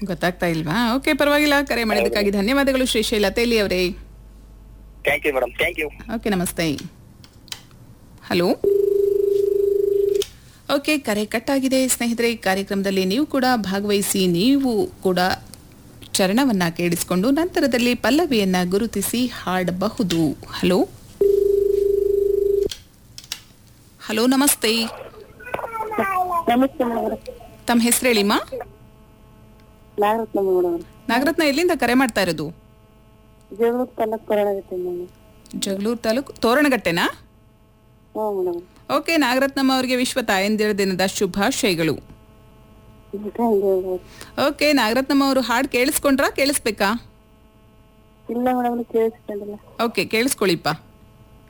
ಗೊತ್ತಾಗ್ತಾ ಇಲ್ವಾ ಓಕೆ ಪರವಾಗಿಲ್ಲ ಕರೆ ಮಾಡಿದ್ದಕ್ಕಾಗಿ ಧನ್ಯವಾದಗಳು ಶ್ರೀಶೈಲ ತೇಲಿ ಅವರೇ thank you madam thank you okay ನಮಸ್ತೆ ಹಲೋ ಓಕೆ ಕರೆ ಕಟ್ಟಾಗಿದೆ ಸ್ನೇಹಿತರೆ ಈ ಕಾರ್ಯಕ್ರಮದಲ್ಲಿ ನೀವು ಕೂಡ ಭಾಗವಹಿಸಿ ನೀವು ಕೂಡ ಚರಣವನ್ನ ಕೇಳಿಸಿಕೊಂಡು ನಂತರದಲ್ಲಿ ಪಲ್ಲವಿಯನ್ನ ಗುರುತಿಸಿ ಹಾಡಬಹುದು ಹಲೋ ಹಲೋ ನಮಸ್ತೆ ನಮಸ್ತೆ ಮೇಡಮ್ ತಮ್ಮ ಹೆಸರು ಹೇಳಿಮ್ಮ ನಾಗರತ್ನ ಮೇಡಮ್ ನಾಗರತ್ನ ಎಲ್ಲಿಂದ ಕರೆ ಮಾಡ್ತಾ ಇರೋದು ಜಗಳೂರು ತಾಲೂಕು ಕೊರೋನಾಗತ್ತೆ ಮೇಡಮ್ ಜಗಳೂರು ತಾಲೂಕು ತೋರಣಗಟ್ಟೆನಾ ಹ್ಞೂ ಮೇಡಮ್ ಓಕೆ ನಾಗರತ್ನಮ್ಮ ಅವರಿಗೆ ವಿಶ್ವ ತಾಯಂದಿರ ದಿನದ ಶುಭಾಶಯಗಳು ಥ್ಯಾಂಕ್ ಯು ಓಕೆ ನಾಗರತ್ನಮ್ಮ ಅವರು ಹಾಡು ಕೇಳಿಸ್ಕೊಂಡ್ರಾ ಕೇಳಿಸ್ಬೇಕಾ ಇಲ್ಲ ಮೇಡಮ್ ಕೇಳಿಸ್ಕೊಂಡಿಲ್ಲ ಓಕೆ ಕೇಳಿಸ್ಕೊಳ್ಳಿಪ್ಪ